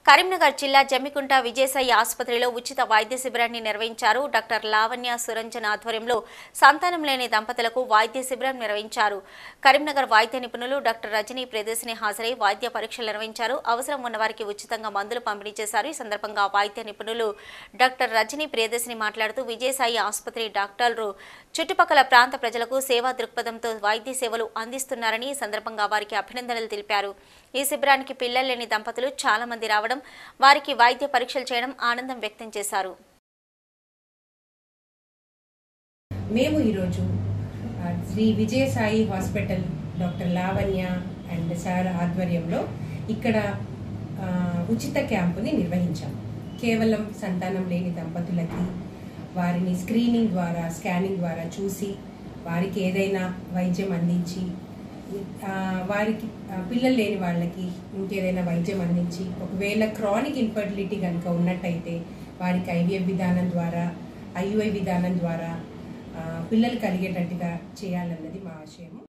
కరీంనగర్ జిల్లా జమ్మికుంట విజయసాయి ఆసుపత్రిలో ఉచిత వైద్య శిబిరాన్ని నిర్వహించారు డాక్టర్ లావణ్య సురంజన్ ఆధ్వర్యంలో సంతానం లేని దంపతులకు వైద్య శిబిరం నిర్వహించారు కరీంనగర్ వైద్య నిపుణులు డాక్టర్ రజనీ ప్రియదర్శిని హాజరై వైద్య పరీక్షలు నిర్వహించారు అవసరం ఉన్న వారికి ఉచితంగా మందులు పంపిణీ చేశారు ఈ సందర్భంగా వైద్య నిపుణులు డాక్టర్ రజనీ ప్రియదర్శిని మాట్లాడుతూ విజయసాయి ఆసుపత్రి డాక్టర్లు చుట్టుపక్కల ప్రాంత ప్రజలకు సేవా దృక్పథంతో వైద్య సేవలు అందిస్తున్నారని ఈ సందర్భంగా వారికి అభినందనలు తెలిపారు ఈ శిబిరానికి పిల్లలు లేని దంపతులు చాలా మంది రావడం వారికి వైద్య పరీక్షలు చేయడం ఆనందం వ్యక్తం చేశారు మేము ఈరోజు ఆ, Shri Vijayasai hospital doctor Lavanya and sir ఆధ్వర్యంలో ఇక్కడ ఆ, ఉచిత క్యాంపుని నిర్వహించాం కేవలం సంతానం లేని దంపతులకి వారిని స్క్రీనింగ్ ద్వారా స్కానింగ్ ద్వారా చూసి వారికి ఏదైనా వైద్యం అందించి ఆ, వారికి ఆ, పిల్లలు లేని వాళ్ళకి ఇంకేదైనా వైద్యం అందించి ఒకవేళ క్రానిక్ ఇన్ఫర్టిలిటీ కనుక ఉన్నట్టయితే వారికి ఐవీఎఫ్ విధానం ద్వారా ఐయుఐ విధానం ద్వారా ఆ, పిల్లలు కలిగేటట్టుగా చేయాలన్నది మా ఆశయము